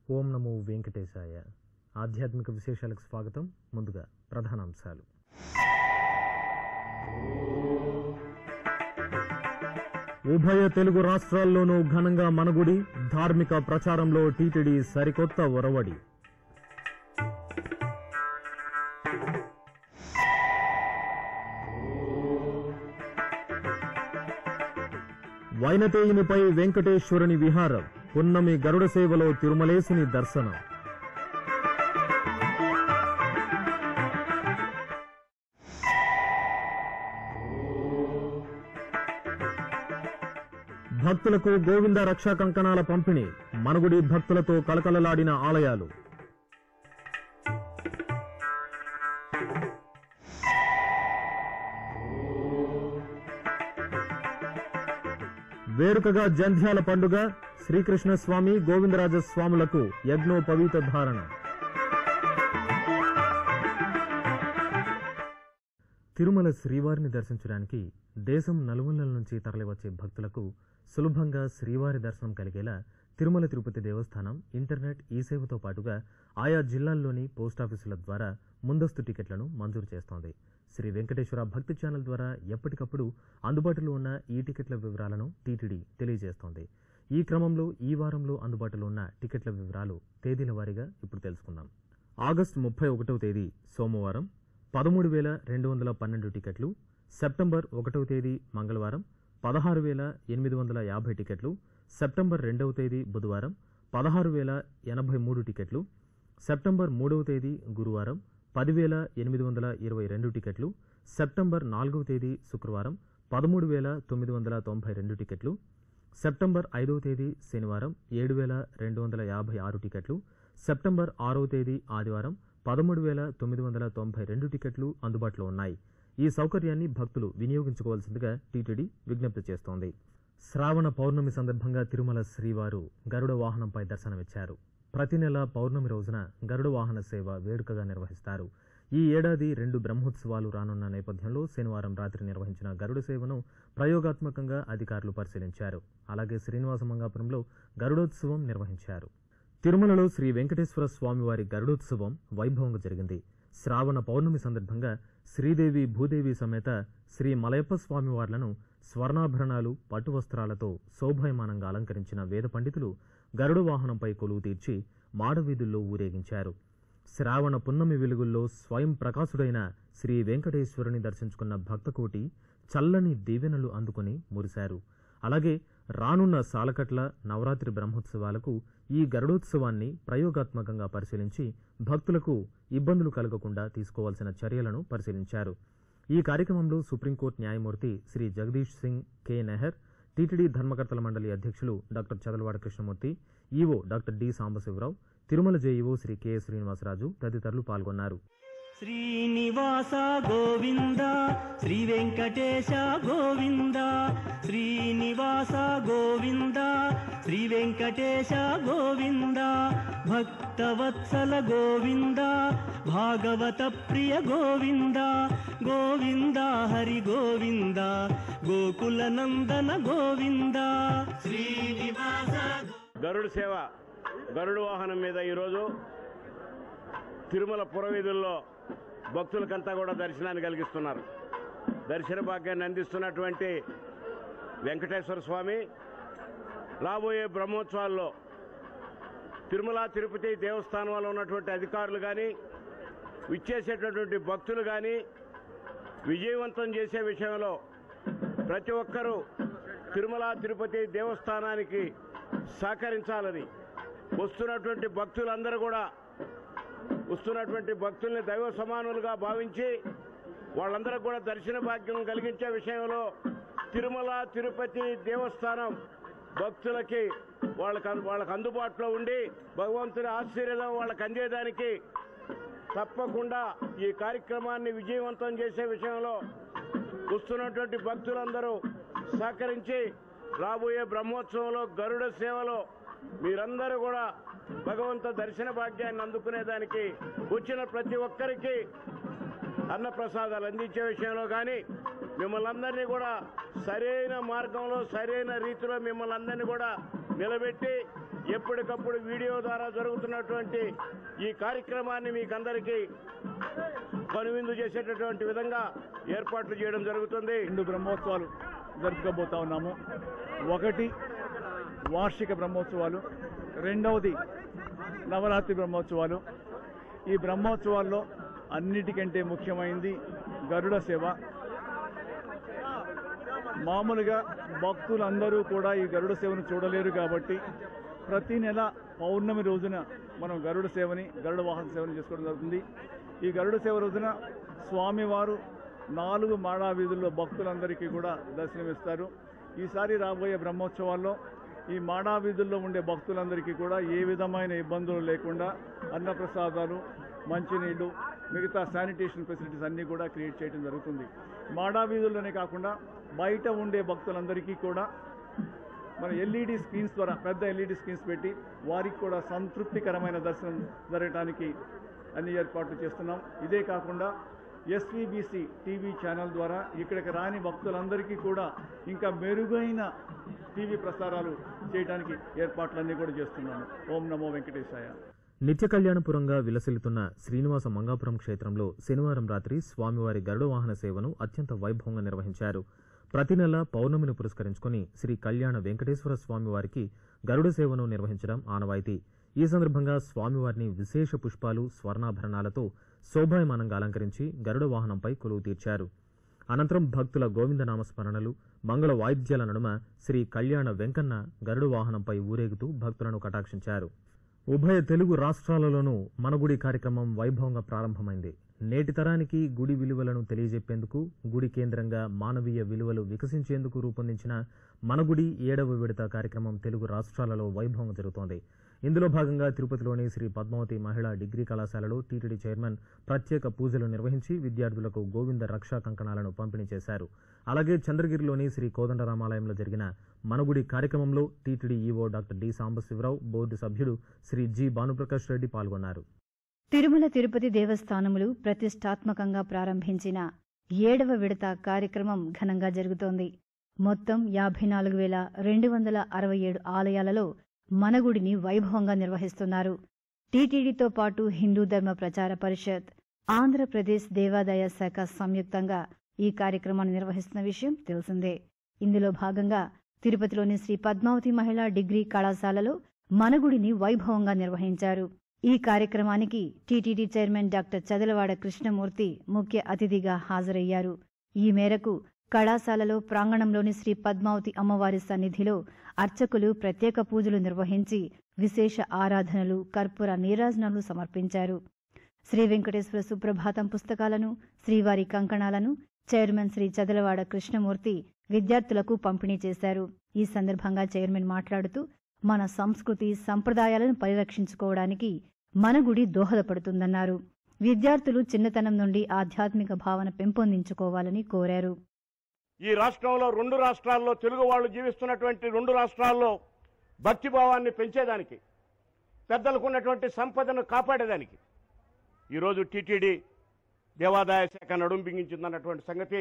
ఓం నమో వెంకటేశాయ ఆధ్యాత్మిక విశేషాలకు స్వాగతం ముందుగా ప్రధానాంశాలు ఉభయ తెలుగు రాష్ట్రాల్లోనూ ఘనంగా మనగుడి ధార్మిక ప్రచారంలో టీటీడీ సరికొత్త ఒరవడి వైనతేయునిపై వెంకటేశ్వరుని విహారం పున్నమి గరుడ సేవలో తిరుమలేశుని దర్శనం భక్తులకు గోవింద రక్షా కంకణాల పంపిణీ మనుగుడి భక్తులతో కలకలలాడిన ఆలయాలు వేడుకగా జంధ్యాల పండుగ శ్రీకృష్ణ స్వామి గోవిందరాజ స్వాములకు యజ్ఞోపవీత ధారణ తిరుమల శ్రీవారిని దర్శించడానికి దేశం నలుమూలల నుంచి తరలివచ్చే భక్తులకు సులభంగా శ్రీవారి దర్శనం కలిగేలా తిరుమల తిరుపతి దేవస్థానం ఇంటర్నెట్ ఈ సేవతో పాటుగా ఆయా జిల్లాల్లోని పోస్టాఫీసుల ద్వారా ముందస్తు టికెట్లను మంజూరు చేస్తోంది శ్రీ వెంకటేశ్వర భక్తి ఛానల్ ద్వారా ఎప్పటికప్పుడు అందుబాటులో ఉన్న ఈ టికెట్ల వివరాలను టీటీడీ తెలియజేస్తోంది ఈ క్రమంలో ఈ వారంలో అందుబాటులో ఉన్న టికెట్ల వివరాలు తేదీల వారీగా ఇప్పుడు తెలుసుకుందాం ఆగస్టు ముప్పై ఒకటవ తేదీ సోమవారం పదమూడు వేల రెండు వందల పన్నెండు టికెట్లు సెప్టెంబర్ ఒకటవ తేదీ మంగళవారం పదహారు వేల ఎనిమిది వందల యాభై టికెట్లు సెప్టెంబర్ రెండవ తేదీ బుధవారం పదహారు వేల ఎనభై మూడు టికెట్లు సెప్టెంబర్ మూడవ తేదీ గురువారం పదివేల ఎనిమిది వందల ఇరవై రెండు టికెట్లు సెప్టెంబర్ నాలుగవ తేదీ శుక్రవారం పదమూడు వేల తొమ్మిది వందల తొంభై రెండు టికెట్లు సెప్టెంబర్ ఐదవ తేదీ శనివారం ఏడు వేల రెండు వందల యాభై ఆరు టికెట్లు సెప్టెంబర్ ఆరవ తేదీ ఆదివారం పదమూడు వేల తొమ్మిది వందల తొంభై రెండు టికెట్లు అందుబాటులో ఉన్నాయి ఈ సౌకర్యాన్ని భక్తులు వినియోగించుకోవాల్సిందిగా టీటీడీ విజ్ఞప్తి చేస్తోంది శ్రావణ పౌర్ణమి సందర్భంగా తిరుమల శ్రీవారు గరుడ వాహనంపై దర్శనమిచ్చారు ప్రతి నెల పౌర్ణమి రోజున గరుడ వాహన సేవ వేడుకగా నిర్వహిస్తారు ఈ ఏడాది రెండు బ్రహ్మోత్సవాలు రానున్న నేపథ్యంలో శనివారం రాత్రి నిర్వహించిన గరుడ సేవను ప్రయోగాత్మకంగా అధికారులు పరిశీలించారు అలాగే శ్రీనివాస మంగాపురంలో గరుడోత్సవం నిర్వహించారు తిరుమలలో శ్రీ వెంకటేశ్వర స్వామివారి గరుడోత్సవం వైభవంగా జరిగింది శ్రావణ పౌర్ణమి సందర్భంగా శ్రీదేవి భూదేవి సమేత శ్రీ మలయప్ప స్వామివార్లను స్వర్ణాభరణాలు పట్టు వస్త్రాలతో శోభాయమానంగా అలంకరించిన వేద పండితులు గరుడ వాహనంపై కొలువు తీర్చి మాడవీధుల్లో ఊరేగించారు శ్రావణ పున్నమి వెలుగుల్లో స్వయం ప్రకాశుడైన శ్రీ వెంకటేశ్వరుని దర్శించుకున్న భక్తకోటి చల్లని దీవెనలు అందుకుని మురిశారు అలాగే రానున్న సాలకట్ల నవరాత్రి బ్రహ్మోత్సవాలకు ఈ గరుడోత్సవాన్ని ప్రయోగాత్మకంగా పరిశీలించి భక్తులకు ఇబ్బందులు కలగకుండా తీసుకోవాల్సిన చర్యలను పరిశీలించారు ఈ కార్యక్రమంలో సుప్రీంకోర్టు న్యాయమూర్తి శ్రీ జగదీష్ సింగ్ కె నెహర్ టీటీడీ ధర్మకర్తల మండలి అధ్యక్షులు doctor Chadalavada Krishnamurthy EO doctor D Sambasivarao Tirumala JEO Shri K Srinivasaraju తదితరులు పాల్గొన్నారు శ్రీనివాస గోవింద శ్రీ వెంకటేశ గోవింద శ్రీనివాస గోవింద శ్రీ వెంకటేశ గోవింద భక్తవత్సల గోవింద భాగవత ప్రియ గోవింద గోవింద హరి గోవింద గోకుల నందన గోవింద శ్రీనివాస గరుడు సేవ గరుడు వాహనం మీద ఈరోజు తిరుమల పురవీధుల్లో భక్తులకంతా కూడా దర్శనాన్ని కలిగిస్తున్నారు దర్శన భాగ్యాన్ని అందిస్తున్నటువంటి వెంకటేశ్వర స్వామి రాబోయే బ్రహ్మోత్సవాల్లో తిరుమల తిరుపతి దేవస్థానంలో ఉన్నటువంటి అధికారులు కానీ విచ్చేసేటటువంటి భక్తులు కానీ విజయవంతం చేసే విషయంలో ప్రతి ఒక్కరూ తిరుమల తిరుపతి దేవస్థానానికి సహకరించాలని వస్తున్నటువంటి భక్తులందరూ కూడా వస్తున్నటువంటి భక్తుల్ని దైవ సమానులుగా భావించి వాళ్ళందరూ కూడా దర్శన భాగ్యం కలిగించే విషయంలో తిరుమల తిరుపతి దేవస్థానం భక్తులకి వాళ్ళకి వాళ్ళకి అందుబాటులో ఉండి భగవంతుని ఆశీర్వాదం వాళ్ళకి అందేదానికి తప్పకుండా ఈ కార్యక్రమాన్ని విజయవంతం చేసే విషయంలో వస్తున్నటువంటి భక్తులందరూ సహకరించి రాబోయే బ్రహ్మోత్సవంలో గరుడ సేవలో మీరందరూ కూడా భగవంత దర్శన భాగ్యాన్ని అందుకునేదానికి వచ్చిన ప్రతి ఒక్కరికి అన్నప్రసాదాలు అందించే విషయంలో కానీ మిమ్మల్ని అందరినీ కూడా సరైన మార్గంలో సరైన రీతిలో మిమ్మల్ని అందరినీ కూడా నిలబెట్టి ఎప్పటికప్పుడు వీడియో ద్వారా జరుగుతున్నటువంటి ఈ కార్యక్రమాన్ని మీకందరికీ కనువిందు చేసేటటువంటి విధంగా ఏర్పాట్లు చేయడం జరుగుతుంది రెండు బ్రహ్మోత్సవాలు జరుపుకోబోతా ఉన్నాము ఒకటి వార్షిక బ్రహ్మోత్సవాలు రెండవది నవరాత్రి బ్రహ్మోత్సవాలు ఈ బ్రహ్మోత్సవాల్లో అన్నిటికంటే ముఖ్యమైనది గరుడ సేవ మామూలుగా భక్తులందరూ కూడా ఈ గరుడ సేవను చూడలేరు కాబట్టి ప్రతి నెల పౌర్ణమి రోజున మనం గరుడ సేవని గరుడ వాహన సేవని చేసుకోవడం జరుగుతుంది ఈ గరుడ సేవ రోజున స్వామివారు నాలుగు మాడా వీధుల్లో భక్తులందరికీ కూడా దర్శనమిస్తారు ఈసారి రాబోయే బ్రహ్మోత్సవాల్లో ఈ మాడా వీధుల్లో ఉండే భక్తులందరికీ కూడా ఏ విధమైన ఇబ్బందులు లేకుండా అన్నప్రసాదాలు మంచినీళ్లు మిగతా శానిటేషన్ ఫెసిలిటీస్ అన్నీ కూడా క్రియేట్ చేయడం జరుగుతుంది మాడా వీధుల్లోనే కాకుండా బయట ఉండే భక్తులందరికీ కూడా మన ఎల్ఈడి స్క్రీన్స్ ద్వారా పెద్ద ఎల్ఈడి స్క్రీన్స్ పెట్టి వారికి కూడా సంతృప్తికరమైన దర్శనం జరగడానికి అన్ని ఏర్పాట్లు చేస్తున్నాం ఇదే కాకుండా ఎస్వీబీసీ టీవీ ఛానల్ ద్వారా ఇక్కడికి రాని భక్తులందరికీ కూడా ఇంకా మెరుగైన టీవీ ప్రసారాలు చేయడానికి ఏర్పాట్లన్నీ కూడా చేస్తున్నాము ఓం నమో వెంకటేశాయ నిత్య కళ్యాణపురంగా విలసిల్లుతున్న శ్రీనివాస మంగాపురం క్షేత్రంలో శనివారం రాత్రి స్వామివారి గరుడ వాహన సేవను అత్యంత వైభవంగా నిర్వహించారు ప్రతి నెల పౌర్ణమిని పురస్కరించుకుని శ్రీ కళ్యాణ వెంకటేశ్వర స్వామివారికి గరుడ సేవను నిర్వహించడం ఆనవాయితీ ఈ సందర్భంగా స్వామివారిని విశేష పుష్పాలు స్వర్ణాభరణాలతో శోభాయమానంగా అలంకరించి గరుడ వాహనంపై కొలువు తీర్చారు అనంతరం భక్తుల గోవిందనామస్మరణలు మంగళ వాయిద్యాల నడుమ శ్రీ కళ్యాణ వెంకన్న గరుడ వాహనంపై ఊరేగుతూ భక్తులను కటాక్షించారు ఉభయ తెలుగు రాష్ట్రాలలోనూ మనగుడి కార్యక్రమం వైభవంగా ప్రారంభమైంది నేటి తరానికి గుడి విలువలను తెలియజెప్పేందుకు గుడి కేంద్రంగా మానవీయ విలువలు వికసించేందుకు రూపొందించిన మనగుడి ఏడవ విడత కార్యక్రమం తెలుగు రాష్ట్రాలలో వైభవంగా జరుగుతోంది ఇందులో భాగంగా తిరుపతిలోని శ్రీ పద్మావతి మహిళా డిగ్రీ కళాశాలలో టీటీడీ చైర్మన్ ప్రత్యేక పూజలు నిర్వహించి విద్యార్థులకు గోవింద రక్షా కంకణాలను పంపిణీ చేశారు అలాగే చంద్రగిరిలోని శ్రీ కోదండరామాలయంలో జరిగిన మనగుడి కార్యక్రమంలో TTD EO doctor D Sambasivarao board సభ్యుడు శ్రీ జి భానుప్రకాష్ రెడ్డి పాల్గొన్నారు తిరుమల తిరుపతి దేవస్థానములు ప్రతిష్టాత్మకంగా ప్రారంభించిన ఏడవ విడత కార్యక్రమం ఘనంగా జరుగుతోంది మొత్తం యాభై నాలుగు వేల రెండు వందల అరవై ఏడు ఆలయాలలో మనగుడిని వైభవంగా నిర్వహిస్తున్నారు టీటీడీతో పాటు హిందూ ధర్మ ప్రచార పరిషత్ ఆంధ్రప్రదేశ్ దేవాదాయ శాఖ సంయుక్తంగా ఈ కార్యక్రమాన్ని నిర్వహిస్తున్న విషయం తెలిసిందే ఇందులో భాగంగా తిరుపతిలోని శ్రీ పద్మావతి మహిళా డిగ్రీ కళాశాలలో మనగుడిని వైభవంగా నిర్వహించారు ఈ కార్యక్రమానికి TTD chairman doctor Chadalavada Krishnamurthy ముఖ్య అతిథిగా హాజరయ్యారు ఈ మేరకు కళాశాలలో ప్రాంగణంలోని శ్రీ పద్మావతి అమ్మవారి సన్నిధిలో అర్చకులు ప్రత్యేక పూజలు నిర్వహించి విశేష ఆరాధనలు కర్పూర నీరాజనాలు సమర్పించారు శ్రీ వెంకటేశ్వర సుప్రభాతం పుస్తకాలను శ్రీవారి కంకణాలను చైర్మన్ శ్రీ చదలవాడ కృష్ణమూర్తి విద్యార్థులకు పంపిణీ చేశారు ఈ సందర్భంగా చైర్మన్ మాట్లాడుతూ మన సంస్కృతి సంప్రదాయాలను పరిరక్షించుకోవడానికి మన గుడి దోహదపడుతుందన్నారు విద్యార్థులు చిన్నతనం నుండి ఆధ్యాత్మిక భావన పెంపొందించుకోవాలని కోరారు ఈ రాష్ట్రంలో రెండు రాష్ట్రాల్లో తెలుగు వాళ్ళు జీవిస్తున్నటువంటి రెండు రాష్ట్రాల్లో భక్తిభావాన్ని పెంచేదానికి పెద్దలకు ఉన్నటువంటి సంపదను కాపాడేదానికి ఈరోజు టీటీడీ దేవాదాయ శాఖ నడుం బిగించిందన్నటువంటి సంగతి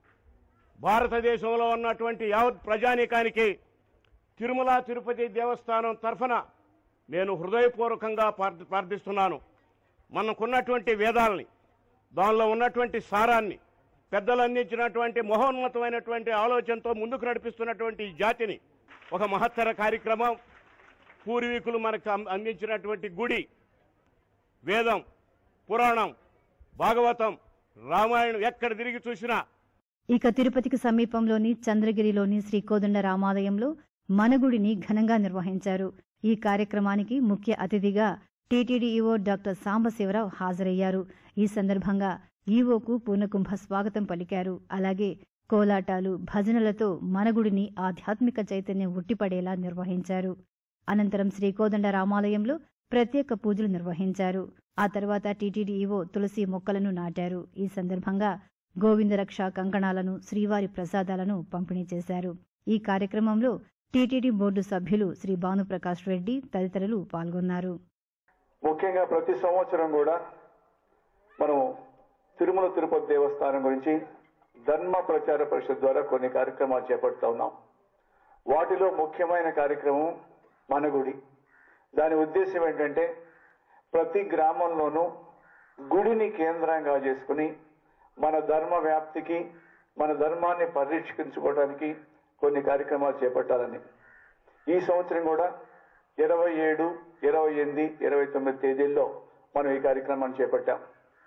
భారతదేశంలో ఉన్నటువంటి యావత్ ప్రజానీకానికి తిరుమల తిరుపతి దేవస్థానం తరఫున నేను హృదయపూర్వకంగా ప్రార్థ- ప్రార్థిస్తున్నాను మనకున్నటువంటి వేదాలని దానిలో ఉన్నటువంటి సారాన్ని పెద్దలు అందించినటువంటి మహోన్నతమైనటువంటి ఆలోచనతో ముందుకు నడిపిస్తున్నటువంటి ఈ జాతిని ఒక మహత్తర కార్యక్రమం పూర్వీకులు మనకు అం- అందించినటువంటి గుడి వేదం పురాణం భాగవతం రామాయణం ఎక్కడ తిరిగి చూసినా ఇక తిరుపతికి సమీపంలోని చంద్రగిరిలోని శ్రీ కోదండ రామాలయంలో మనగుడిని ఘనంగా నిర్వహించారు ఈ కార్యక్రమానికి ముఖ్య అతిథిగా టీటీడీ ఈవో డాక్టర్ సాంబశివరావు హాజరయ్యారు ఈ సందర్భంగా ఈవోకు పూర్ణకుంభ స్వాగతం పలికారు అలాగే కోలాటాలు భజనలతో మనగుడిని ఆధ్యాత్మిక చైతన్యం ఉట్టిపడేలా నిర్వహించారు అనంతరం శ్రీకోదండ రామాలయంలో ప్రత్యేక పూజలు నిర్వహించారు ఆ తర్వాత టీటీడీ ఈవో తులసి మొక్కలను నాటారు ఈ సందర్భంగా గోవిందరక్ష కంకణాలను శ్రీవారి ప్రసాదాలను పంపిణీ చేశారు ఈ కార్యక్రమంలో టీటీడీ బోర్డు సభ్యులు శ్రీ భానుప్రకాష్ రెడ్డి తదితరులు పాల్గొన్నారు ముఖ్యంగా ప్రతి సంవత్సరం కూడా మనం తిరుమల తిరుపతి దేవస్థానం గురించి ధర్మ ప్రచార పరిషత్ ద్వారా కొన్ని కార్యక్రమాలు చేపడుతూ ఉన్నాం వాటిలో ముఖ్యమైన కార్యక్రమం మన గుడి దాని ఉద్దేశం ఏంటంటే ప్రతి గ్రామంలోనూ గుడిని కేంద్రంగా చేసుకుని మన ధర్మ వ్యాప్తికి మన ధర్మాన్ని పరిరక్షించుకోవడానికి కొన్ని కార్యక్రమాలు చేపట్టాలని ఈ సంవత్సరం కూడా ఇరవై ఏడు ఇరవై ఎనిమిది ఇరవై తొమ్మిది తేదీల్లో మనం ఈ కార్యక్రమాన్ని చేపట్టాం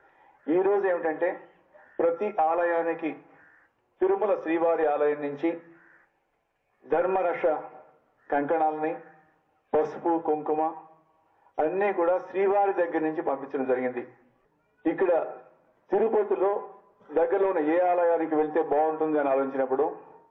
ఈ రోజు ఏమిటంటే ప్రతి ఆలయానికి తిరుమల శ్రీవారి ఆలయం నుంచి ధర్మరక్ష కంకణాలని పసుపు కుంకుమ అన్నీ కూడా శ్రీవారి దగ్గర నుంచి పంపించడం జరిగింది ఇక్కడ తిరుపతిలో దగ్గరలో ఉన్న ఏ ఆలయానికి వెళ్తే బాగుంటుంది అని ఆలోచించినప్పుడు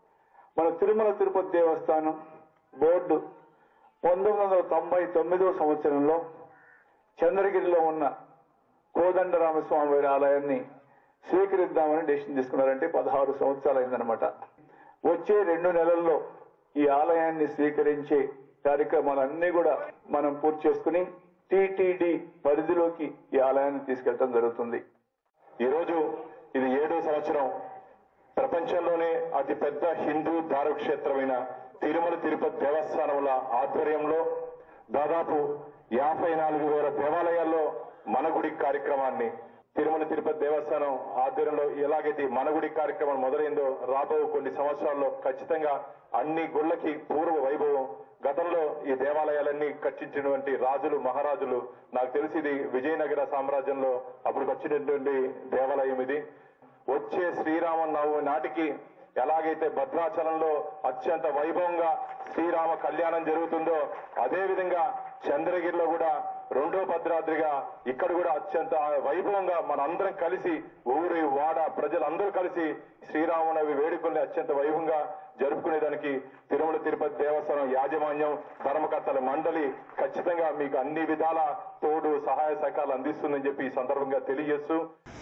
మన తిరుమల తిరుపతి దేవస్థానం బోర్డు పంతొమ్మిది వందల తొంభై తొమ్మిదో సంవత్సరంలో చంద్రగిరిలో ఉన్న కోదండరామస్వామి వారి ఆలయాన్ని స్వీకరిద్దామని డెసిషన్ తీసుకున్నారంటే పదహారు సంవత్సరాలు అయిందనమాట వచ్చే రెండు నెలల్లో ఈ ఆలయాన్ని స్వీకరించే కార్యక్రమాలన్నీ కూడా మనం పూర్తి చేసుకుని టిటిడి పరిధిలోకి ఈ ఆలయాన్ని తీసుకెళ్ళడం జరుగుతుంది ఈరోజు ఇది ఏడో సంవత్సరం ప్రపంచంలోనే అతి పెద్ద హిందూ దారుక్షేత్రమైన తిరుమల తిరుపతి దేవస్థానముల ఆధ్వర్యంలో దాదాపు యాభై నాలుగు వేల దేవాలయాల్లో మనగుడి కార్యక్రమాన్ని తిరుమల తిరుపతి దేవస్థానం ఆధ్వర్యంలో ఎలాగైతే ఈ మనగుడి కార్యక్రమం మొదలైందో రాబో కొన్ని సంవత్సరాల్లో ఖచ్చితంగా అన్ని గుళ్ళకి పూర్వ వైభవం గతంలో ఈ దేవాలయాలన్నీ కట్టించినటువంటి రాజులు మహారాజులు నాకు తెలిసి ఇది విజయనగర సామ్రాజ్యంలో అప్పుడు వచ్చినటువంటి దేవాలయం ఇది వచ్చే శ్రీరామ నవమి నాటికి ఎలాగైతే భద్రాచలంలో అత్యంత వైభవంగా శ్రీరామ కళ్యాణం జరుగుతుందో అదే విధంగా చంద్రగిరిలో కూడా రెండో భద్రాద్రిగా ఇక్కడ కూడా అత్యంత వైభవంగా మనందరం కలిసి ఊరి వాడ ప్రజలందరూ కలిసి శ్రీరామనవి వేడుకల్ని అత్యంత వైభవంగా జరుపుకునేదానికి తిరుమల తిరుపతి దేవస్థానం యాజమాన్యం ధర్మకర్తల మండలి ఖచ్చితంగా మీకు అన్ని విధాల తోడు సహాయ సహకారాలు అందిస్తుందని చెప్పి ఈ సందర్భంగా తెలియజేస్తూ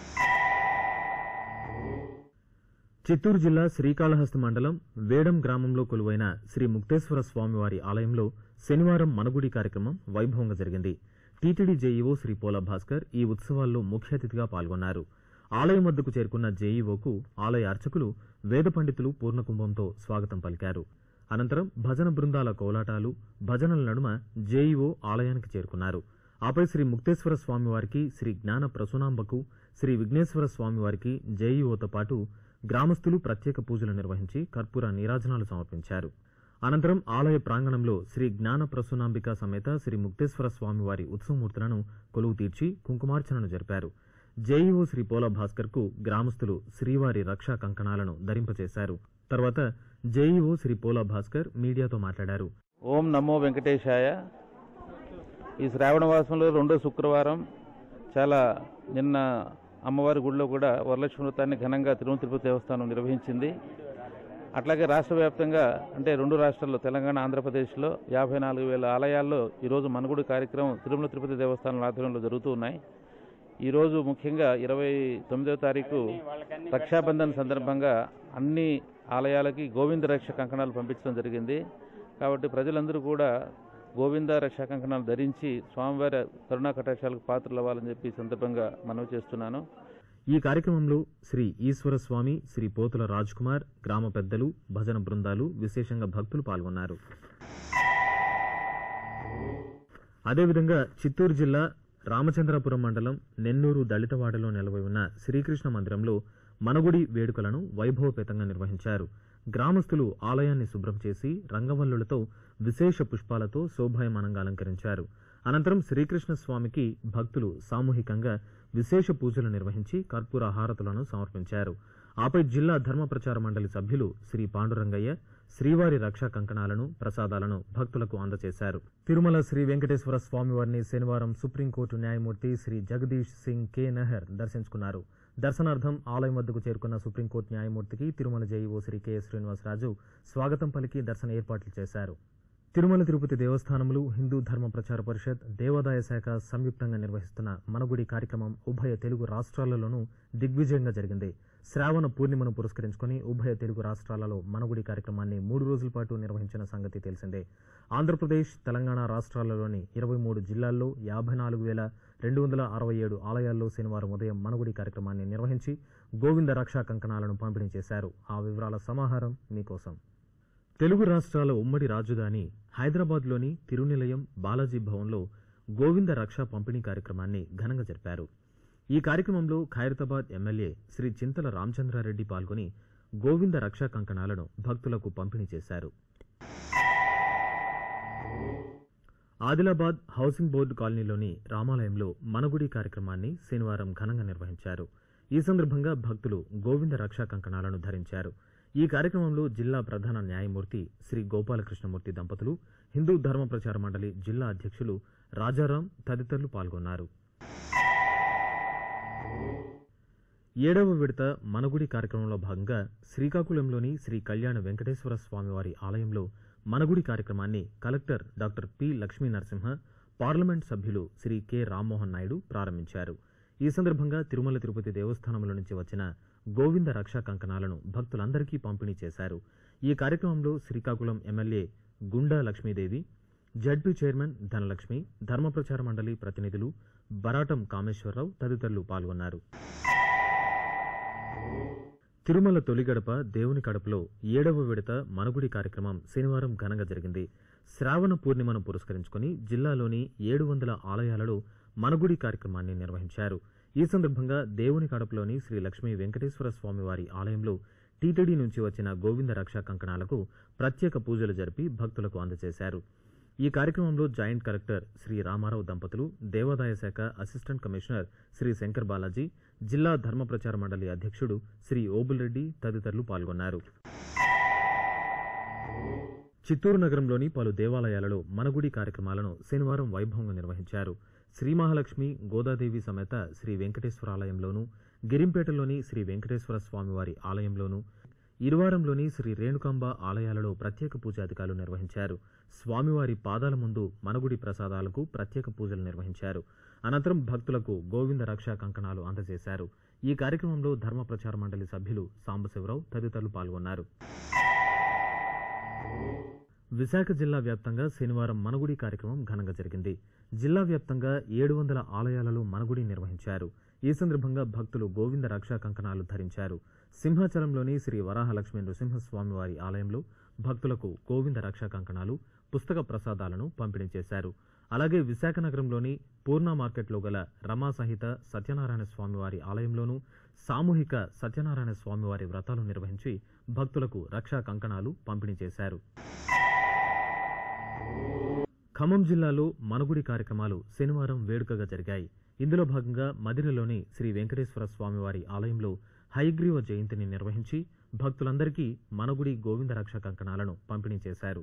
చిత్తూరు జిల్లా శ్రీకాళహస్తి మండలం వేడం గ్రామంలో కొలువైన శ్రీ ముక్తేశ్వర స్వామివారి ఆలయంలో శనివారం మనగుడి కార్యక్రమం వైభవంగా జరిగింది టీటీడీ జేఈఓ శ్రీ పోల భాస్కర్ ఈ ఉత్సవాల్లో ముఖ్య అతిథిగా పాల్గొన్నారు ఆలయం వద్దకు చేరుకున్న జేఈఓకు ఆలయ అర్చకులు వేద పండితులు పూర్ణకుంభంతో స్వాగతం పలికారు అనంతరం భజన బృందాల కోలాటాలు భజనల నడుమ జేఈఓ ఆలయానికి చేరుకున్నారు ఆపై శ్రీ ముక్తేశ్వర స్వామివారికి శ్రీ జ్ఞాన ప్రసూనాంబకు శ్రీ విఘ్నేశ్వర స్వామివారికి జేఈఓతో పాటు గ్రామస్తులు ప్రత్యేక పూజలు నిర్వహించి కర్పూర నీరాజనాలు సమర్పించారు అనంతరం ఆలయ ప్రాంగణంలో శ్రీ జ్ఞాన ప్రసూనాంబిక సమేత శ్రీ ముక్తేశ్వర స్వామివారి ఉత్సవమూర్తులను కొలువు తీర్చి కుంకుమార్చనను జరిపారు జేఈఓ శ్రీ పోల భాస్కర్ కు గ్రామస్తులు శ్రీవారి రక్షా కంకణాలను ధరింపచేశారు తర్వాత జేఈఓ శ్రీ పోల భాస్కర్ మీడియాతో మాట్లాడారు ఓం నమో వెంకటేశాయ ఈ శ్రావణ మాసంలో రెండో శుక్రవారం చాలా నిన్న అమ్మవారి గుడిలో కూడా వరలక్ష్మి వ్రతాన్ని ఘనంగా తిరుమల తిరుపతి దేవస్థానం నిర్వహించింది అట్లాగే రాష్ట్ర వ్యాప్తంగా అంటే రెండు రాష్ట్రాల్లో తెలంగాణ ఆంధ్రప్రదేశ్లో యాభై నాలుగు వేల ఆలయాల్లో ఈరోజు మనగుడి కార్యక్రమం తిరుమల తిరుపతి దేవస్థానం ఆధ్వర్యంలో జరుగుతూ ఉన్నాయి ఈరోజు ముఖ్యంగా ఇరవై తొమ్మిదవ తారీఖు రక్షాబంధన్ సందర్భంగా అన్ని ఆలయాలకి గోవింద రక్ష కంకణాలు పంపించడం జరిగింది కాబట్టి ప్రజలందరూ కూడా గోవింద రక్షా కంకణాలు ధరించి స్వామివారి కరుణా కటాక్షాలకు పాత్రలు అవ్వాలని చెప్పి ఈ సందర్భంగా మనవి చేస్తున్నాను ఈ కార్యక్రమంలో శ్రీ ఈశ్వర స్వామి శ్రీ పోతుల రాజ్ కుమార్ గ్రామ పెద్దలు భజన బృందాలు విశేషంగా భక్తులు పాల్గొన్నారు అదేవిధంగా చిత్తూరు జిల్లా రామచంద్రపురం మండలం నెన్నూరు దళితవాడలో నెలవై ఉన్న శ్రీకృష్ణ మందిరంలో మనగుడి వేడుకలను వైభవపేతంగా నిర్వహించారు గ్రామస్తులు ఆలయాన్ని శుభ్రం చేసి రంగవల్లులతో విశేష పుష్పాలతో శోభాయమానంగా అలంకరించారు అనంతరం శ్రీకృష్ణ స్వామికి భక్తులు సామూహికంగా విశేష పూజలు నిర్వహించి కర్పూర హారతులను సమర్పించారు ఆపై జిల్లా ధర్మ ప్రచార మండలి సభ్యులు శ్రీ పాండురంగయ్య శ్రీవారి రక్షా కంకణాలను ప్రసాదాలను భక్తులకు అందజేశారు తిరుమల శ్రీ వెంకటేశ్వర స్వామివారిని శనివారం సుప్రీంకోర్టు న్యాయమూర్తి శ్రీ జగదీష్ సింగ్ కె నెహర్ దర్శించుకున్నారు దర్శనార్థం ఆలయం వద్దకు చేరుకున్న సుప్రీంకోర్టు న్యాయమూర్తికి తిరుమల జేఈఓ శ్రీ కెఎస్ శ్రీనివాసరాజు స్వాగతం పలికి దర్శన ఏర్పాట్లు చేశారు తిరుమల తిరుపతి దేవస్థానములు హిందూ ధర్మ ప్రచార పరిషత్ దేవాదాయ శాఖ సంయుక్తంగా నిర్వహిస్తున్న మనగుడి కార్యక్రమం ఉభయ తెలుగు రాష్ట్రాలలోనూ దిగ్విజయంగా జరిగింది శ్రావణ పూర్ణిమను పురస్కరించుకుని ఉభయ తెలుగు రాష్ట్రాలలో మనగుడి కార్యక్రమాన్ని మూడు రోజుల పాటు నిర్వహించిన సంగతి తెలిసిందే ఆంధ్రప్రదేశ్ తెలంగాణ రాష్ట్రాలలోని ఇరవై మూడు జిల్లాల్లో యాభై నాలుగు వేల రెండు వందల అరవై ఏడు ఆలయాల్లో శనివారం ఉదయం మనగుడి కార్యక్రమాన్ని నిర్వహించి గోవింద రక్షా కంకణాలను పంపిణీ చేశారు ఆ వివరాల సమాహారం మీకోసం తెలుగు రాష్ట్రాల ఉమ్మడి రాజధాని హైదరాబాద్లోని తిరునిలయం బాలాజీ భవన్లో గోవింద రక్ష పంపిణీ కార్యక్రమాన్ని ఘనంగా జరిపారు ఈ కార్యక్రమంలో ఖైరతాబాద్ ఎమ్మెల్యే శ్రీ చింతల రామచంద్రారెడ్డి పాల్గొని గోవింద రక్షా కంకణాలను భక్తులకు పంపిణీ చేశారు ఆదిలాబాద్ హౌసింగ్ బోర్డు కాలనీలోని రామాలయంలో మనగుడి కార్యక్రమాన్ని శనివారం ఘనంగా నిర్వహించారు ఈ సందర్భంగా భక్తులు గోవింద రక్షా కంకణాలను ధరించారు ఈ కార్యక్రమంలో జిల్లా ప్రధాన న్యాయమూర్తి శ్రీ గోపాలకృష్ణమూర్తి దంపతులు హిందూ ధర్మ ప్రచార మండలి జిల్లా అధ్యక్షులు రాజారాం తదితరులు పాల్గొన్నారు ఏడవ విడత మనగుడి కార్యక్రమంలో భాగంగా శ్రీకాకుళంలోని శ్రీ కళ్యాణ వెంకటేశ్వర స్వామివారి ఆలయంలో మనగుడి కార్యక్రమాన్ని collector doctor P Lakshmi Narasimha parliament సభ్యులు శ్రీ కె రామ్మోహన్ నాయుడు ప్రారంభించారు ఈ సందర్భంగా తిరుమల తిరుపతి దేవస్థానంలో నుంచి వచ్చిన గోవింద రక్షా కంకణాలను భక్తులందరికీ పంపిణీ చేశారు ఈ కార్యక్రమంలో శ్రీకాకుళం ఎమ్మెల్యే గుండా లక్ష్మీదేవి జడ్పీ చైర్మన్ ధనలక్ష్మి ధర్మ ప్రచార మండలి ప్రతినిధులు బరాటం కామేశ్వరరావు తదితరులు పాల్గొన్నారు తిరుమల తొలి గడప దేవుని కడపలో ఏడవ విడత మనగుడి కార్యక్రమం శనివారం ఘనంగా జరిగింది శ్రావణ పూర్ణిమను పురస్కరించుకుని జిల్లాలోని ఏడు వందల ఆలయాలలో మనగుడి కార్యక్రమాన్ని నిర్వహించారు ఈ సందర్భంగా దేవుని కడపలోని శ్రీ లక్ష్మీ వెంకటేశ్వర స్వామివారి ఆలయంలో టీటీడీ నుంచి వచ్చిన గోవింద రక్షా కంకణాలకు ప్రత్యేక పూజలు జరిపి భక్తులకు అందజేశారు ఈ కార్యక్రమంలో జాయింట్ కలెక్టర్ శ్రీ రామారావు దంపతులు దేవాదాయ శాఖ అసిస్టెంట్ కమిషనర్ శ్రీ శంకర్ బాలాజీ జిల్లా ధర్మ ప్రచార మండలి అధ్యక్షుడు శ్రీ ఓబుల్రెడ్డి తదితరులు పాల్గొన్నారు చిత్తూరు నగరంలోని పలు దేవాలయాలలో మనగుడి కార్యక్రమాలను శనివారం వైభవంగా నిర్వహించారు శ్రీ మహాలక్ష్మి గోదాదేవి సమేత శ్రీ వెంకటేశ్వర ఆలయంలోను గిరింపేటలోని శ్రీ వెంకటేశ్వర స్వామివారి ఆలయంలోను ఇరువారంలోని శ్రీ రేణుకాంబ ఆలయాలలో ప్రత్యేక పూజాధికారులు నిర్వహించారు స్వామివారి పాదాల ముందు మనగుడి ప్రసాదాలకు ప్రత్యేక పూజలు నిర్వహించారు అనంతరం భక్తులకు గోవింద రక్షా కంకణాలు అందజేశారు ఈ కార్యక్రమంలో ధర్మ ప్రచార మండలి సభ్యులు సాంబశివరావు తదితరులు పాల్గొన్నారు విశాఖ జిల్లా వ్యాప్తంగా శనివారం మనగుడి కార్యక్రమం ఘనంగా జరిగింది జిల్లా వ్యాప్తంగా ఏడు వందల ఆలయాలలో మనగుడి నిర్వహించారు ఈ సందర్భంగా భక్తులు గోవింద రక్షా కంకణాలు ధరించారు సింహాచలంలోని శ్రీ వరాహలక్ష్మి నృసింహస్వామివారి ఆలయంలో భక్తులకు గోవింద రక్షా కంకణాలు పుస్తక ప్రసాదాలను పంపిణీ చేశారు అలాగే విశాఖ నగరంలోని పూర్ణ మార్కెట్లో గల రమా సహిత సత్యనారాయణ స్వామివారి ఆలయంలోనూ సామూహిక సత్యనారాయణ స్వామివారి వ్రతాలు నిర్వహించి భక్తులకు రక్షా కంకణాలు పంపిణీ చేశారు ఖమ్మం జిల్లాలో మనగుడి కార్యక్రమాలు శనివారం వేడుకగా జరిగాయి ఇందులో భాగంగా మదిరలోని శ్రీ వెంకటేశ్వర స్వామివారి ఆలయంలో హయగ్రీవ జయంతిని నిర్వహించి భక్తులందరికీ మనగుడి గోవింద రక్ష కంకణాలను పంపిణీ చేశారు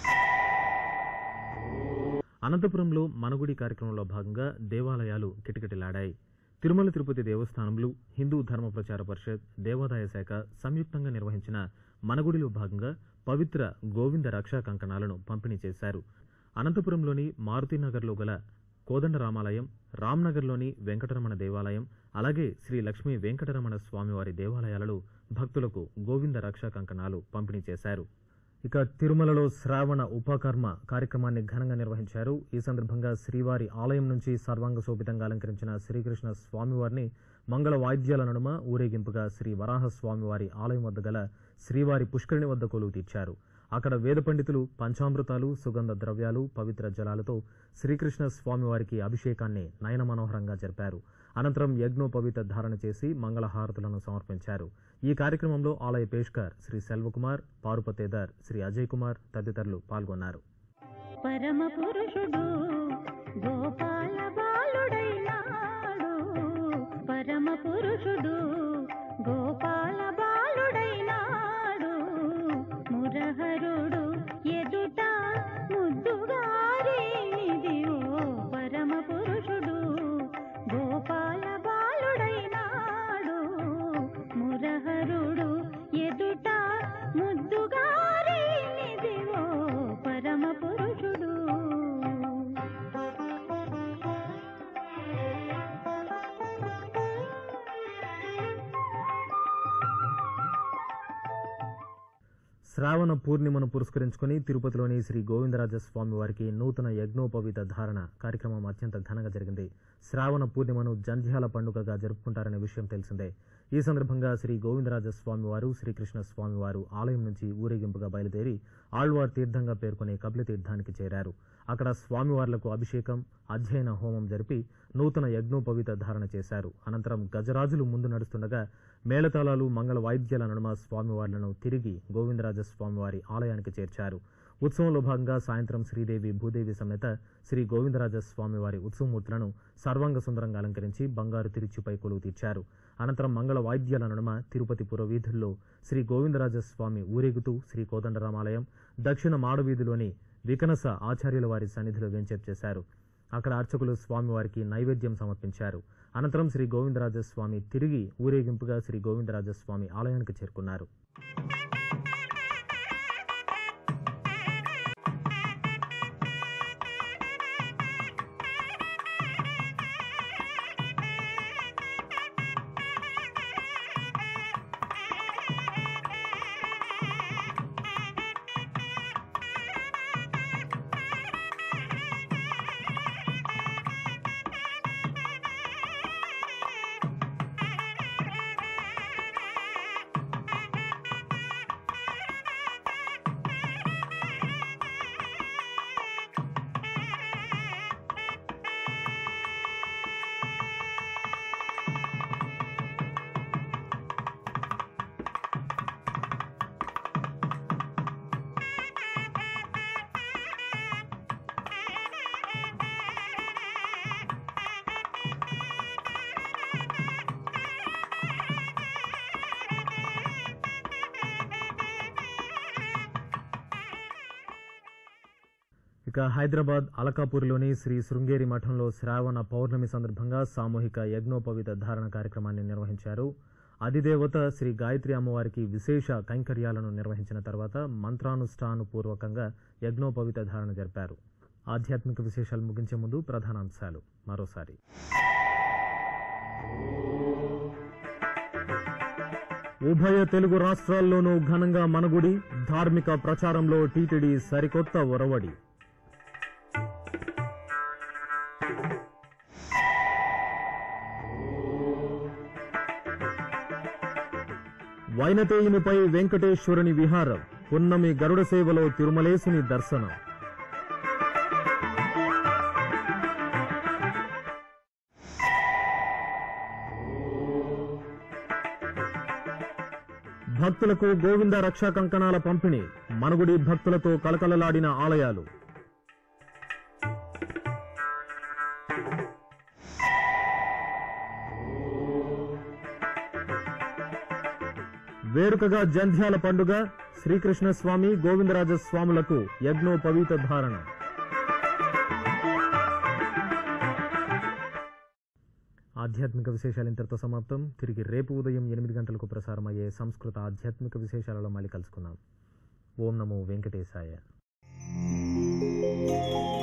అనంతపురంలో మనగుడి కార్యక్రమంలో భాగంగా దేవాలయాలు కిటకిటలాడాయి తిరుమల తిరుపతి దేవస్థానంలో హిందూ ధర్మ ప్రచార పరిషత్ దేవాదాయ శాఖ సంయుక్తంగా నిర్వహించిన మనగుడిలో భాగంగా పవిత్ర గోవింద రక్షా కంకణాలను పంపిణీ చేశారు అనంతపురంలోని మారుతినగర్లో గల కోదండరామాలయం రామ్నగర్లోని వెంకటరమణ దేవాలయం అలాగే శ్రీ లక్ష్మీ వెంకటరమణ స్వామివారి దేవాలయాలలో భక్తులకు గోవింద రక్షా కంకణాలు పంపిణీ చేశారు ఇక తిరుమలలో శ్రావణ ఉపకర్మ కార్యక్రమాన్ని ఘనంగా నిర్వహించారు ఈ సందర్భంగా శ్రీవారి ఆలయం నుంచి సర్వాంగ శోభితంగా అలంకరించిన శ్రీకృష్ణ స్వామివారిని మంగళ వాయిద్యాల నడుమ ఊరేగింపుగా శ్రీ వరాహ స్వామివారి ఆలయం వద్ద గల శ్రీవారి పుష్కరిణి వద్ద కొలువు తీర్చారు అక్కడ వేద పండితులు పంచామృతాలు సుగంధ ద్రవ్యాలు పవిత్ర జలాలతో శ్రీకృష్ణ స్వామివారికి అభిషేకాన్ని నయన మనోహరంగా జరిపారు అనంతరం యజ్ఞోపవిత ధారణ చేసి మంగళహారతులను సమర్పించారు ఈ కార్యక్రమంలో ఆలయ పేష్కర్ శ్రీ సెల్వకుమార్ పారుపతేదర్ శ్రీ అజయ్ కుమార్ తదితరులు పాల్గొన్నారు పరమ పురుషుడు గోపాల బాలుడైనాడు పరమ పురుషుడు గోపాల బాలుడైనాడు మురహరుడు ఎదుట ముద్దుగారేనిది ఓ పరమ పురుషుడు గోపాల బాలుడైనాడు మురహరుడు ఎదుట ముద్దుగారేనిది ఓ పరమ పురుషుడు శ్రావణ పూర్ణిమను పురస్కరించుకుని తిరుపతిలోని శ్రీ గోవిందరాజ స్వామి వారికి నూతన యజ్ఞోపవీత ధారణ కార్యక్రమం అత్యంత ఘనంగా జరిగింది శ్రావణ పూర్ణిమను జంధ్యాల పండుగగా జరుపుకుంటారనే విషయం తెలిసిందే ఈ సందర్భంగా శ్రీ గోవిందరాజ స్వామివారు శ్రీకృష్ణ స్వామివారు ఆలయం నుంచి ఊరేగింపుగా బయలుదేరి ఆళ్వార్ తీర్థంగా పేర్కొనే కపిలతీర్థానికి చేరారు అక్కడ స్వామివార్లకు అభిషేకం అధ్యయన హోమం జరిపి నూతన యజ్ఞోపవిత ధారణ చేశారు అనంతరం గజరాజులు ముందు నడుస్తుండగా మేళతాళాలు మంగళ వాయిద్యాల నడుమ స్వామివార్లను తిరిగి గోవిందరాజ స్వామివారి ఆలయానికి చేర్చారు ఉత్సవంలో భాగంగా సాయంత్రం శ్రీదేవి భూదేవి సమేత శ్రీ గోవిందరాజ స్వామివారి ఉత్సవమూర్తులను సర్వాంగ సుందరంగా అలంకరించి బంగారు తిరుచుపై కొలువు తీర్చారు అనంతరం మంగళ వాయిద్యాల నడుమ తిరుపతి పురవీధుల్లో శ్రీ గోవిందరాజ స్వామి ఊరేగుతూ శ్రీ కోదండరామాలయం దక్షిణ మాడవీధిలోని వికనస ఆచార్యుల వారి సన్నిధిలో వెంచేపు చేశారు అక్కడ అర్చకులు స్వామివారికి నైవేద్యం సమర్పించారు అనంతరం శ్రీ గోవిందరాజ స్వామి తిరిగి ఊరేగింపుగా శ్రీ గోవిందరాజ స్వామి ఆలయానికి చేరుకున్నారు ఇక హైదరాబాద్ అలకాపూర్లోని శ్రీ శృంగేరి మఠంలో శ్రావణ పౌర్ణమి సందర్భంగా సామూహిక యజ్ఞోపవిత ధారణ కార్యక్రమాన్ని నిర్వహించారు అధిదేవత శ్రీ గాయత్రి అమ్మవారికి విశేష కైంకర్యాలను నిర్వహించిన తర్వాత మంత్రానుష్ఠానుపూర్వకంగా యజ్ఞోపవిత ధారణ జరిపారు ఆధ్యాత్మిక విశేషాలు ముగించే ముందు ప్రధానాంశాలు మరోసారి ఉభయ తెలుగు రాష్ట్రాల్లోనూ ఘనంగా మనగుడి ధార్మిక ప్రచారంలో టీటీడీ సరికొత్త ఒరవడి వైనతేయునిపై వెంకటేశ్వరుని విహారం పున్నమి గరుడ సేవలో తిరుమలేసుని దర్శనం భక్తులకు గోవింద రక్షా కంకణాల పంపిణీ మనుగుడి భక్తులతో కలకలలాడిన ఆలయాలు వేడుకగా జంధ్యాల పండుగ శ్రీకృష్ణ స్వామి గోవిందరాజ స్వాములకు యజ్ఞోపవీత ధారణ ఆధ్యాత్మిక విశేషాలు ఇంతటితో సమాప్తం తిరిగి రేపు ఉదయం ఎనిమిది గంటలకు ప్రసారమయ్యే సంస్కృత ఆధ్యాత్మిక విశేషాలలో మళ్ళీ కలుసుకుందాం ఓం నమో వెంకటేశాయ